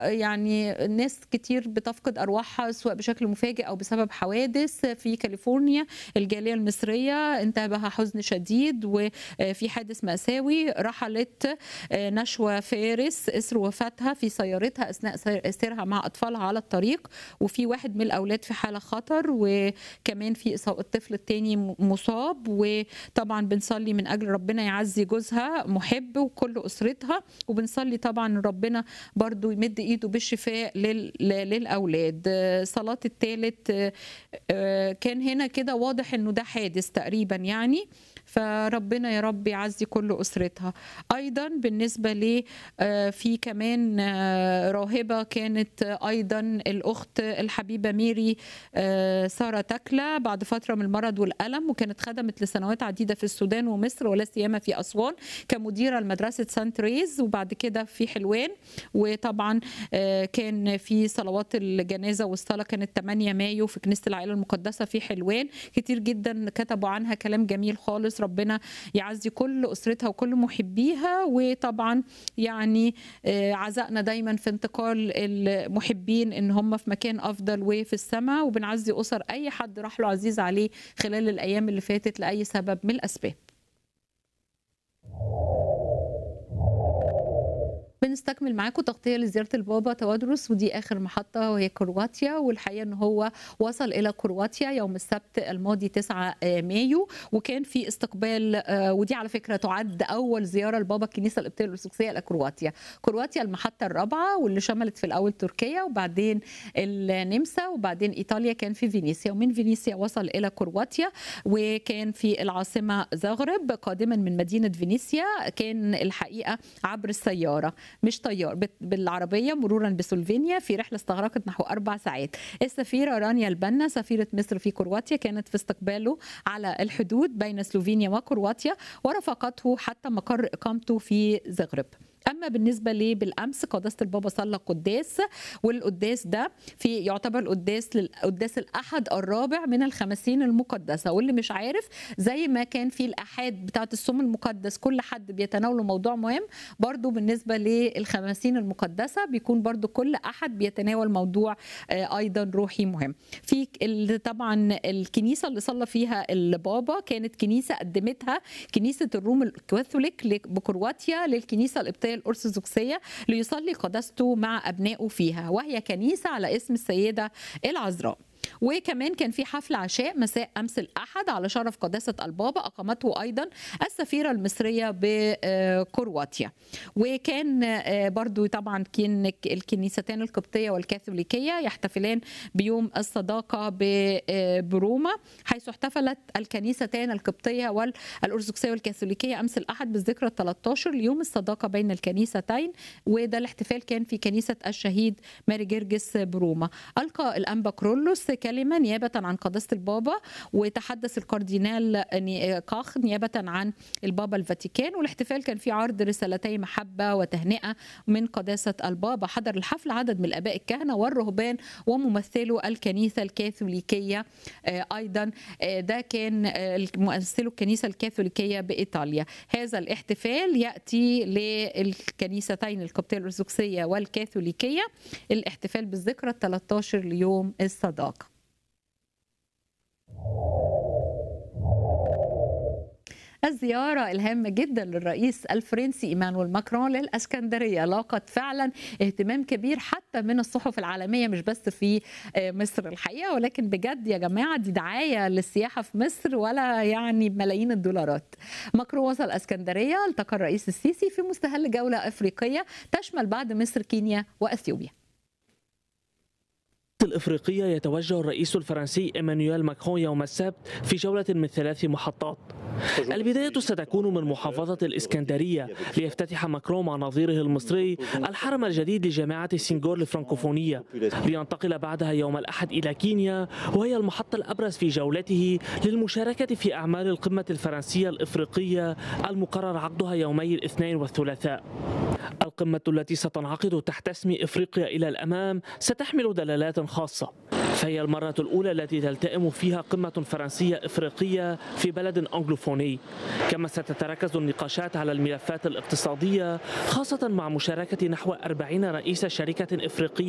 يعني ناس كتير بتفقد أرواحها سواء بشكل مفاجئ أو بسبب حوادث في كاليفورنيا الجالية المصرية انتابها حزن شديد وفي حادث مأساوي رحلت نشوى فارس إثر وفاتها في سيارتها أثناء سيرها مع أطفالها على الطريق وفي واحد من الأولاد في حالة خطر وكمان في الطفل التاني مصاب وطبعا بنصلي من أجل ربنا يعزي جوزها محب وكل أسرتها وبنصلي طبعا ربنا برضو يمد ايده بالشفاء للاولاد صلاه الثالث كان هنا كده واضح انه ده حادث تقريبا يعني فربنا يا رب يعزي كل اسرتها ايضا بالنسبه لي في كمان راهبه كانت ايضا الاخت الحبيبه ميري ساره تكله بعد فتره من المرض والالم وكانت خدمت لسنوات عديده في السودان ومصر ولا سيما في اسوان كمديره لمدرسه سانت ريز وبعد كده في حلوان وطبعا كان في صلوات الجنازه والصلاه كانت 8 مايو في كنيسه العائله المقدسه في حلوان كتير جدا كتبوا عنها كلام جميل خالص ربنا يعزي كل اسرتها وكل محبيها وطبعا يعني عزائنا دايما في انتقال المحبين ان هم في مكان افضل وفي السماء وبنعزي اسر اي حد راح له عزيز عليه خلال الايام اللي فاتت لاي سبب من الاسباب بنستكمل معاكم تغطيه لزياره البابا توادرس ودي اخر محطه وهي كرواتيا والحقيقه ان هو وصل الى كرواتيا يوم السبت الماضي 9 مايو وكان في استقبال ودي على فكره تعد اول زياره لبابا الكنيسه القبطيه الارثوذكسيه الى كرواتيا كرواتيا المحطه الرابعه واللي شملت في الاول تركيا وبعدين النمسا وبعدين ايطاليا كان في فينيسيا ومن فينيسيا وصل الى كرواتيا وكان في العاصمه زغرب قادما من مدينه فينيسيا كان الحقيقه عبر السياره مش طيار بالعربية مرورا بسلوفينيا في رحلة استغرقت نحو أربع ساعات السفيرة رانيا البنا سفيرة مصر في كرواتيا كانت في استقباله على الحدود بين سلوفينيا وكرواتيا ورافقته حتى مقر إقامته في زغرب اما بالنسبه لي بالامس قداسه البابا صلى قداس والقداس ده في يعتبر القداس للقداس الاحد الرابع من الخمسين المقدسه واللي مش عارف زي ما كان في الاحاد بتاعه الصوم المقدس كل حد بيتناوله موضوع مهم برضو بالنسبه للخمسين المقدسه بيكون برضو كل احد بيتناول موضوع ايضا روحي مهم في طبعا الكنيسه اللي صلى فيها البابا كانت كنيسه قدمتها كنيسه الروم الكاثوليك بكرواتيا للكنيسه القبطيه الأرثوذكسية ليصلي قداسته مع أبنائه فيها وهي كنيسة على اسم السيدة العذراء وكمان كان في حفل عشاء مساء امس الاحد على شرف قداسه البابا اقامته ايضا السفيره المصريه بكرواتيا وكان برضو طبعا كان الكنيستان القبطيه والكاثوليكيه يحتفلان بيوم الصداقه بروما حيث احتفلت الكنيستان القبطيه والارثوذكسيه والكاثوليكيه امس الاحد بالذكرى 13 ليوم الصداقه بين الكنيستين وده الاحتفال كان في كنيسه الشهيد ماري جرجس بروما القى الانبا كرولوس كلمه نيابه عن قداسه البابا وتحدث الكاردينال كاخ نيابه عن البابا الفاتيكان والاحتفال كان فيه عرض رسالتي محبه وتهنئه من قداسه البابا حضر الحفل عدد من الاباء الكهنه والرهبان وممثلو الكنيسه الكاثوليكيه ايضا ده كان ممثلو الكنيسه الكاثوليكيه بايطاليا هذا الاحتفال ياتي للكنيستين القبطيه الارثوذكسيه والكاثوليكيه الاحتفال بالذكرى 13 ليوم الصداقه الزيارة الهامة جدا للرئيس الفرنسي إيمانويل ماكرون للأسكندرية لاقت فعلا اهتمام كبير حتى من الصحف العالمية مش بس في مصر الحقيقة ولكن بجد يا جماعة دي دعاية للسياحة في مصر ولا يعني بملايين الدولارات ماكرون وصل اسكندرية التقى الرئيس السيسي في مستهل جولة أفريقية تشمل بعد مصر كينيا وأثيوبيا الإفريقية يتوجه الرئيس الفرنسي إيمانويل ماكرون يوم السبت في جولة من ثلاث محطات البداية ستكون من محافظة الإسكندرية ليفتتح ماكرون مع نظيره المصري الحرم الجديد لجامعة سنغور الفرنكوفونية لينتقل بعدها يوم الأحد إلى كينيا وهي المحطة الأبرز في جولته للمشاركة في أعمال القمة الفرنسية الإفريقية المقرر عقدها يومي الاثنين والثلاثاء القمة التي ستنعقد تحت اسم إفريقيا إلى الأمام ستحمل دلالات خاصة فهي المرة الأولى التي تلتئم فيها قمة فرنسية إفريقية في بلد أنجلوفوني كما ستتركز النقاشات على الملفات الاقتصادية خاصة مع مشاركة نحو 40 رئيس شركة إفريقية